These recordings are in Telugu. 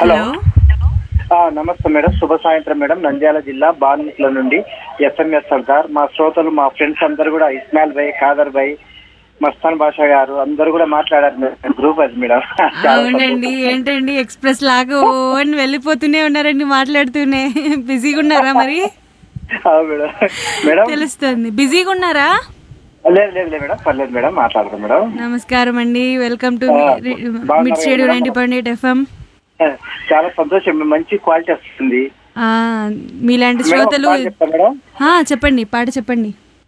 హలో హలో ఆ, నమస్తే మేడం శుభ సాయంత్రం మేడం నంద్యాల జిల్లా బాన్ముట్ల నుండి ఎస్ఎంఎస్ సర్దార్ మా శ్రోతలు మా ఫ్రెండ్స్ అందరు కూడా ఇస్మాయిల్ భాయ్ ఖాదర్ భాయ్ మస్తాన్ బాషా గారు అందరు కూడా మాట్లాడారు మేడం గ్రూప్ అది మేడం చాలా అవునండి ఏంటండి ఎక్స్ప్రెస్ లాగా ఓ అని వెళ్ళిపోతూనే ఉన్నారండి మాట్లాడుతూనే బిజీగా ఉన్నారా మరి సంతోషం. ఆ, మేడం మేడం తెలుస్తుంది బిజీగా ఉన్నారా లేదు లేదు లేదు మేడం పర్లేదు మేడం మాట్లాడతాం మేడం నమస్కారం అండి వెల్కమ్ టు ఆ, బాగున్నారా మిడ్ studio madam? Ninety point eight FM చాలా సంతోషం మంచి క్వాలిటీ వస్తుంది మీలాంటి మేడం, శ్రోతలు పాట చెప్తా మేడం ఆ, చెప్పండి పాట చెప్పండి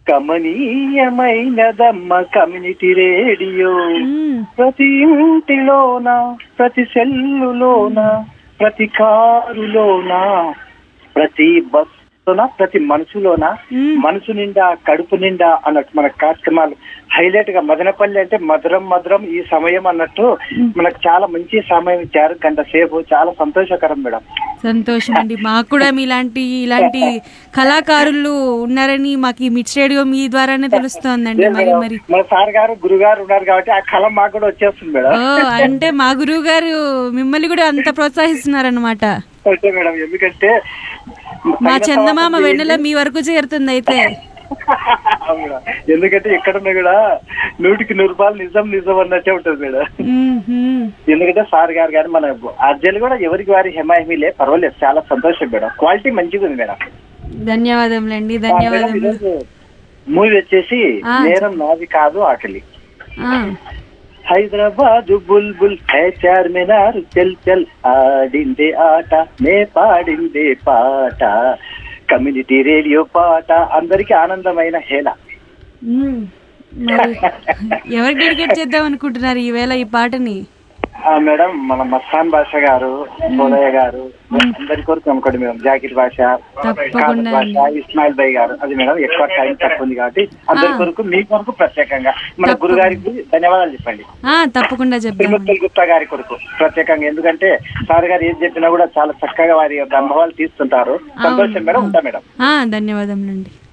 కమనీయమైనదమ్మ కమ్యూనిటీ రేడియో మ్మ్. ప్రతి ఇంటిలోన ప్రతి సెల్లులోన ప్రతి కారులోన ప్రతి బస్సులోన ప్రతి మనసులోన మ్మ్. మనసు నిండా కడుపు నిండా అన్నట్టు మన కార్యక్రమాలు హైలైట్ గా మదనపల్లి అంటే మధురం మధురం ఈ సమయం అన్నట్టు మనకు చాలా మంచి సమయం ఇచ్చారు గంట సేపు చాలా సంతోషకరం మేడం సంతోషం అండి మాకు కూడా మీలాంటి ఇలాంటి కళాకారులు ఉన్నారని మాకు ఈ మిడ్ స్టేడియో మీ ద్వారానే తెలుస్తోందండి మరి మరి మన సార్ గారు గురుగారు ఉన్నారు కాబట్టి ఆ కళ మాకు కూడా వచ్చేస్తుంది మేడం ఓ అంటే మా గురువు గారు మిమ్మల్ని కూడా అంత ప్రోత్సహిస్తున్నారనమాట ఓకే మేడం ఎందుకంటే మా చందమామ వెన్నెల మీ వరకు చేరుతుంది అయితే అవును మేడం. ఎందుకంటే ఎక్కడున్నా కూడా నూటికి నూరు రూపాయలు నిజం నిజం అన్నట్టే ఉంటుంది మేడం మ్మ్హ్మ్. ఎందుకంటే సార్ గారు కానీ మన అర్జులు కూడా ఎవరికి వారి హెమాహిలే పర్వాలేదు చాలా సంతోషం మేడం క్వాలిటీ మంచిగా ఉంది మేడం ధన్యవాదములండి మేడం, ధన్యవాదములు ఈరోజు మూవీ వచ్చేసి ఆ. నేరం నాది కాదు ఆకలి ఆ, హైదరాబాద్ బుల్ బుల్ హై చార్మినార్ చెల్ చెల్ ఆడిందే ఆట నే పాడిందే పాట కమ్యూనిటీ రేడియో పాట అందరికి ఆనందమైన హేళ మ్మ్. మరి ఎవరికి డెడికేట్ చేద్దాం అనుకుంటున్నారు ఈవేళ ఈ పాటని ఆ మేడం మన మస్తాన్ భాష గారు సోదయ్య గారు అందరి కొరకు అనుకోండి మేడం జాకిర్ భాష తప్పకుండా కాదర్ భాష ఇస్మాయిల్ భాయ్ గారు అది మేడం ఎక్కువ టైం తక్కువ ఉంది కాబట్టి అందరి కొరకు మీ కొరకు ప్రత్యేకంగా మన గురుగారికి ధన్యవాదాలు చెప్పండి ఆ తప్పకుండా చెప్దాం తిరుమల గుప్తా గారి కొరకు ప్రత్యేకంగా ఎందుకంటే సార్ గారు ఏం చెప్పినా కూడా చాలా చక్కగా వారి యొక్క అనుభవాలు తీస్తుంటారు సంతోషం మేడం ఉంటా మేడం ఆ ధన్యవాదములండి